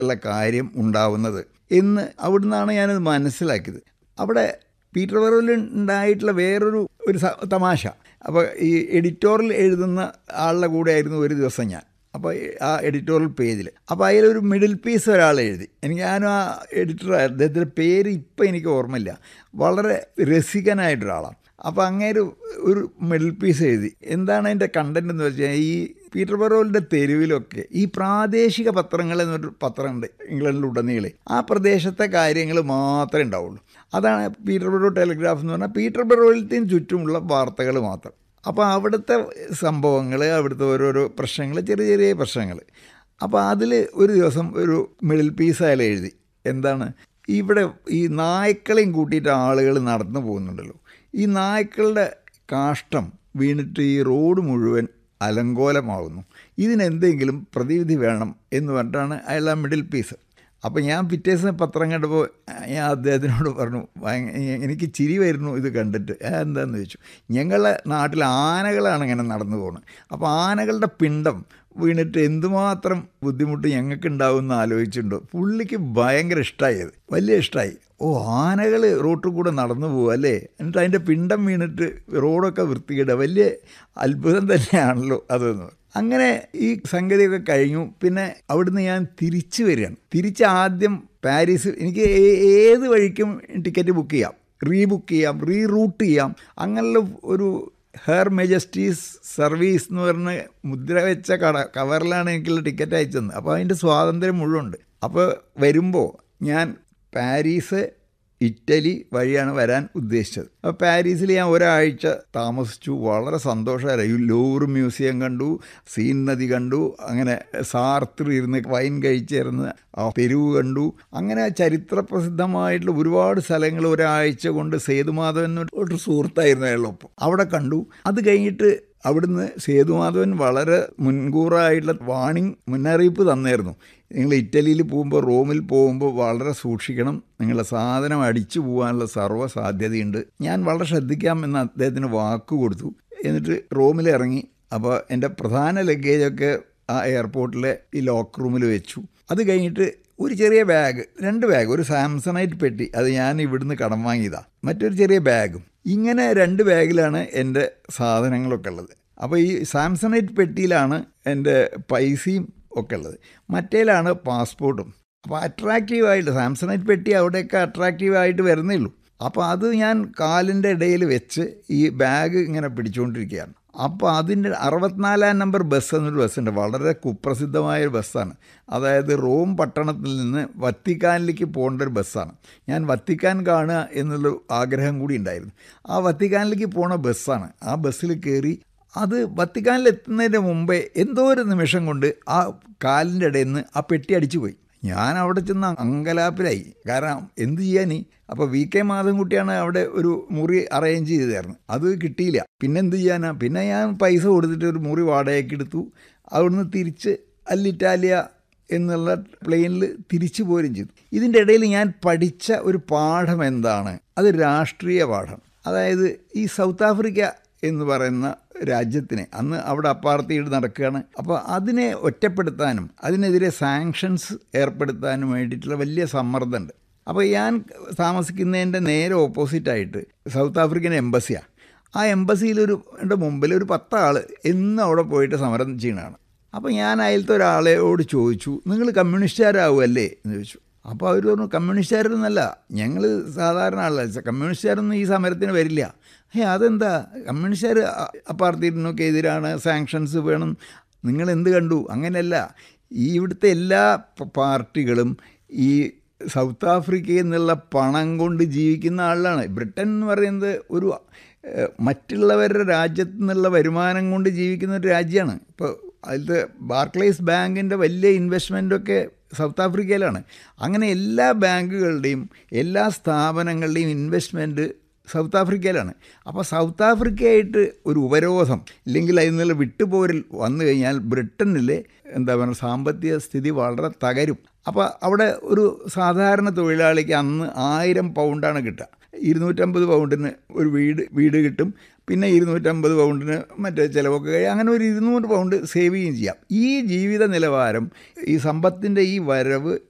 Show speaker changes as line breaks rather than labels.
ഉള്ള കാര്യം ഉണ്ടാവുന്നത് എന്ന് അവിടുന്നാണ് ഞാനത് മനസ്സിലാക്കിയത് അവിടെ പീറ്റർ വെറോയിൽ ഉണ്ടായിട്ടുള്ള വേറൊരു ഒരു സ- തമാശ അപ്പോൾ ഈ എഡിറ്റോറിയൽ എഴുതുന്ന ആളുടെ കൂടെ ആയിരുന്നു ഒരു ദിവസം ഞാൻ അപ്പോൾ ആ എഡിറ്റോറിയൽ പേജിൽ അപ്പോൾ അതിലൊരു മിഡിൽ പീസ് ഒരാൾ എഴുതി എനിക്ക് ഞാനും ആ എഡിറ്റർ അദ്ദേഹത്തിൻ്റെ പേര് ഇപ്പം എനിക്ക് ഓർമ്മയില്ല വളരെ രസികനായിട്ടൊരാളാണ് അപ്പോൾ അങ്ങേര് ഒരു മിഡിൽ പീസ് എഴുതി എന്താണ് അതിൻ്റെ കണ്ടന്റ് എന്ന് വെച്ചാൽ ഈ പീറ്റർ ബറോലിൻ്റെ തെരുവിലൊക്കെ ഈ പ്രാദേശിക പത്രങ്ങൾ എന്നൊരു പത്രമുണ്ട് ഇംഗ്ലണ്ടിലുടനീളെ ആ പ്രദേശത്തെ കാര്യങ്ങൾ മാത്രമേ ഉണ്ടാവുള്ളൂ അതാണ് പീറ്റർ ബറോ ടെലിഗ്രാഫ് എന്ന് പറഞ്ഞാൽ പീറ്റർ ബറോയിലത്തെയും ചുറ്റുമുള്ള വാർത്തകൾ മാത്രം അപ്പോൾ അവിടുത്തെ സംഭവങ്ങൾ അവിടുത്തെ ഓരോരോ പ്രശ്നങ്ങൾ ചെറിയ ചെറിയ പ്രശ്നങ്ങൾ അപ്പോൾ അതിൽ ഒരു ദിവസം ഒരു മിഡിൽ പീസ് അയാൾ എഴുതി എന്താണ് ഇവിടെ ഈ നായ്ക്കളെയും കൂട്ടിയിട്ട് ആളുകൾ നടന്നു പോകുന്നുണ്ടല്ലോ ഈ നായ്ക്കളുടെ കാഷ്ടം വീണിട്ട് ഈ റോഡ് മുഴുവൻ അലങ്കോലമാകുന്നു ഇതിനെന്തെങ്കിലും പ്രതിവിധി വേണം എന്ന് പറഞ്ഞിട്ടാണ് അയാൾ ആ മിഡിൽ പീസ് അപ്പോൾ ഞാൻ പിറ്റേ ദിവസം പത്രം കണ്ടപ്പോൾ ഞാൻ അദ്ദേഹത്തിനോട് പറഞ്ഞു ഭയങ്ക- എനിക്ക് ചിരി വരുന്നു ഇത് കണ്ടിട്ട് "ആ, എന്താന്ന് ചോദിച്ചു ഞങ്ങളുടെ നാട്ടിൽ ആനകളാണ് ഇങ്ങനെ നടന്നു പോകുന്നത് അപ്പോൾ ആനകളുടെ പിണ്ടം വീണിട്ട് എന്തുമാത്രം ബുദ്ധിമുട്ട് ഞങ്ങൾക്ക് ഉണ്ടാവും എന്ന് ആലോചിച്ചിട്ടുണ്ടോ പുള്ളിക്ക് ഭയങ്കര ഇഷ്ടമായി അത് വലിയ ഇഷ്ടമായി ഓ ആനകൾ റോട്ടിൽ കൂടെ നടന്നു പോകും അല്ലേ എന്നിട്ട് അതിൻ്റെ പിണ്ടം വീണിട്ട് റോഡൊക്കെ വൃത്തികേടുക വലിയ അത്ഭുതം തന്നെയാണല്ലോ അതെന്ന് അങ്ങനെ ഈ സംഗതിയൊക്കെ കഴിഞ്ഞു പിന്നെ അവിടുന്ന് ഞാൻ തിരിച്ചു വരികയാണ് തിരിച്ച് ആദ്യം പാരീസ് എനിക്ക് ഏ- ഏത് വഴിക്കും ടിക്കറ്റ് ബുക്ക് ചെയ്യാം റീബുക്ക് ചെയ്യാം റീ റൂട്ട് ചെയ്യാം അങ്ങനെയുള്ള ഒരു ഹെയർ മെജസ്റ്റീസ് സർവീസ് എന്ന് പറഞ്ഞ് മുദ്ര വെച്ച കട കവറിലാണ് എനിക്കുള്ള ടിക്കറ്റ് അയച്ചത് അപ്പോൾ അതിൻ്റെ സ്വാതന്ത്ര്യം മുഴുവൻ ഉണ്ട് അപ്പോൾ വരുമ്പോൾ ഞാൻ പാരീസ് ഇറ്റലി വഴിയാണ് വരാൻ ഉദ്ദേശിച്ചത് അപ്പോൾ പാരീസിൽ ഞാൻ ഒരാഴ്ച താമസിച്ചു വളരെ സന്തോഷമായിരുന്നു ഈ ലൂർ മ്യൂസിയം കണ്ടു സീൻ നദി കണ്ടു അങ്ങനെ സാർത്തിൽ ഇരുന്ന് വൈൻ കഴിച്ചിരുന്ന് ആ തെരുവ് കണ്ടു അങ്ങനെ ചരിത്ര പ്രസിദ്ധമായിട്ടുള്ള ഒരുപാട് സ്ഥലങ്ങൾ ഒരാഴ്ച കൊണ്ട് സേതുമാധവൻ എന്നൊരു ഒരു സുഹൃത്തായിരുന്നു അയാളൊപ്പം അവിടെ കണ്ടു അത് കഴിഞ്ഞിട്ട് അവിടുന്ന് സേതുമാധവൻ വളരെ മുൻകൂറായിട്ടുള്ള വാണിംഗ് മുന്നറിയിപ്പ് തന്നായിരുന്നു നിങ്ങൾ ഇറ്റലിയിൽ പോകുമ്പോൾ റോമിൽ പോകുമ്പോൾ വളരെ സൂക്ഷിക്കണം നിങ്ങളുടെ സാധനം അടിച്ചു പോകാനുള്ള സർവ്വ സാധ്യതയുണ്ട് ഞാൻ വളരെ ശ്രദ്ധിക്കാം എന്ന് അദ്ദേഹത്തിന് വാക്ക് കൊടുത്തു എന്നിട്ട് റോമിൽ ഇറങ്ങി അപ്പോൾ എൻ്റെ പ്രധാന ലഗേജൊക്കെ ആ എയർപോർട്ടിലെ ഈ ലോക്ക് റൂമിൽ വെച്ചു അത് കഴിഞ്ഞിട്ട് ഒരു ചെറിയ ബാഗ് രണ്ട് ബാഗ് ഒരു സാംസണൈറ്റ് പെട്ടി അത് ഞാൻ ഇവിടുന്ന് കടം വാങ്ങിയതാണ് മറ്റൊരു ചെറിയ ബാഗും ഇങ്ങനെ രണ്ട് ബാഗിലാണ് എൻ്റെ സാധനങ്ങളൊക്കെ ഉള്ളത് അപ്പോൾ ഈ സാംസണൈറ്റ് പെട്ടിയിലാണ് എൻ്റെ പൈസയും ഒക്കെ ഉള്ളത് മറ്റേലാണ് പാസ്പോർട്ടും അപ്പോൾ അട്രാക്റ്റീവായിട്ട് സാംസണൈറ്റ് പെട്ടി അവിടെയൊക്കെ അട്രാക്റ്റീവായിട്ട് വരുന്നേ ഉള്ളൂ അപ്പോൾ അത് ഞാൻ കാലിൻ്റെ ഇടയിൽ വെച്ച് ഈ ബാഗ് ഇങ്ങനെ പിടിച്ചുകൊണ്ടിരിക്കുകയാണ് അപ്പോൾ അതിൻ്റെ അറുപത്തിനാലാം നമ്പർ ബസ് എന്നൊരു ബസ്സുണ്ട് വളരെ കുപ്രസിദ്ധമായ ഒരു ബസ്സാണ് അതായത് റോം പട്ടണത്തിൽ നിന്ന് വത്തിക്കാനിലേക്ക് പോകേണ്ട ഒരു ബസ്സാണ് ഞാൻ വത്തിക്കാൻ കാണുക എന്നുള്ള ആഗ്രഹം കൂടി ഉണ്ടായിരുന്നു ആ വത്തിക്കാനിലേക്ക് പോണ ബസ്സാണ് ആ ബസ്സിൽ കയറി അത് വത്തിക്കാനിൽ എത്തുന്നതിന് മുമ്പേ എന്തോ ഒരു നിമിഷം കൊണ്ട് ആ കാലിൻ്റെ ഇടയിൽ നിന്ന് ആ പെട്ടി അടിച്ചു പോയി ഞാൻ അവിടെ ചെന്ന് അങ്കലാപ്പിലായി കാരണം എന്ത് ചെയ്യാനീ അപ്പോൾ വി കെ മാധവൻകുട്ടിയാണ് അവിടെ ഒരു മുറി അറേഞ്ച് ചെയ്തായിരുന്നു അത് കിട്ടിയില്ല പിന്നെ എന്ത് ചെയ്യാനാ പിന്നെ ഞാൻ പൈസ കൊടുത്തിട്ട് ഒരു മുറി വാടകയ്ക്ക് എടുത്തു അവിടുന്ന് തിരിച്ച് അല്ലിറ്റാലിയ എന്നുള്ള പ്ലെയിനിൽ തിരിച്ചു പോരും ചെയ്തു ഇതിൻ്റെ ഇടയിൽ ഞാൻ പഠിച്ച ഒരു പാഠം എന്താണ് അത് രാഷ്ട്രീയ പാഠം അതായത് ഈ സൗത്ത് ആഫ്രിക്ക എന്ന് പറയുന്ന രാജ്യത്തിനെ അന്ന് അവിടെ അപ്പാർത്തീഡ് നടക്കുകയാണ് അപ്പോൾ അതിനെ ഒറ്റപ്പെടുത്താനും അതിനെതിരെ സാങ്ഷൻസ് ഏർപ്പെടുത്താനും വേണ്ടിയിട്ടുള്ള വലിയ സമ്മർദ്ദമുണ്ട് അപ്പോൾ ഞാൻ താമസിക്കുന്നതിൻ്റെ നേരെ ഓപ്പോസിറ്റായിട്ട് സൗത്ത് ആഫ്രിക്കൻ എംബസിയാണ് ആ എംബസിയിലൊരു എൻ്റെ മുമ്പിൽ ഒരു പത്താൾ എന്നും അവിടെ പോയിട്ട് സമരം ചെയ്യണതാണ് അപ്പോൾ ഞാൻ അതിലത്തെ ഒരാളോട് ചോദിച്ചു നിങ്ങൾ കമ്മ്യൂണിസ്റ്റുകാരാവുമല്ലേ എന്ന് ചോദിച്ചു അപ്പോൾ അവർ പറഞ്ഞു കമ്മ്യൂണിസ്റ്റുകാരൊന്നല്ല ഞങ്ങൾ സാധാരണ ആളല്ല കമ്മ്യൂണിസ്റ്റുകാരൊന്നും ഈ സമരത്തിന് വരില്ല ഏ അതെന്താ കമ്മ്യൂണിസ്റ്റുകാർ അപ്പാർത്തീഡിനൊക്കെ എതിരാണ് സാങ്ഷൻസ് വേണം നിങ്ങൾ എന്ത് കണ്ടു അങ്ങനെയല്ല ഈ ഇവിടുത്തെ എല്ലാ പ- പാർട്ടികളും ഈ സൗത്ത് ആഫ്രിക്കയിൽ നിന്നുള്ള പണം കൊണ്ട് ജീവിക്കുന്ന ആളാണ് ബ്രിട്ടൻ എന്ന് പറയുന്നത് ഒരു ഏഹ്, മറ്റുള്ളവരുടെ രാജ്യത്തു നിന്നുള്ള വരുമാനം കൊണ്ട് ജീവിക്കുന്ന ഒരു രാജ്യമാണ് ഇപ്പോൾ അതിലത്തെ ബാർക്ലേസ് ബാങ്കിൻ്റെ വലിയ ഇൻവെസ്റ്റ്മെൻറ്റൊക്കെ സൗത്ത് ആഫ്രിക്കയിലാണ് അങ്ങനെ എല്ലാ ബാങ്കുകളുടെയും എല്ലാ സ്ഥാപനങ്ങളുടെയും ഇൻവെസ്റ്റ്മെൻറ്റ് സൗത്ത് ആഫ്രിക്കയിലാണ് അപ്പോൾ സൗത്ത് ആഫ്രിക്കയായിട്ട് ഒരു ഉപരോധം ഇല്ലെങ്കിൽ അതിൽ നിന്നുള്ള വിട്ടുപോരിൽ വന്നു കഴിഞ്ഞാൽ ബ്രിട്ടനിലെ എന്താ പറയുക സാമ്പത്തിക സ്ഥിതി വളരെ തകരും അപ്പോൾ അവിടെ ഒരു സാധാരണ തൊഴിലാളിക്ക് അന്ന് ആയിരം പൗണ്ടാണ് കിട്ടുക ഇരുന്നൂറ്റമ്പത് പൗണ്ടിന് ഒരു വീട് വീട് കിട്ടും പിന്നെ ഇരുന്നൂറ്റമ്പത് പൗണ്ടിന് മറ്റേ ചിലവൊക്കെ കഴിയും അങ്ങനെ ഒരു ഇരുന്നൂറ് പൗണ്ട് സേവ് ചെയ്യുകയും ചെയ്യാം ഈ ജീവിത നിലവാരം ഈ സമ്പത്തിൻ്റെ ഈ വരവ്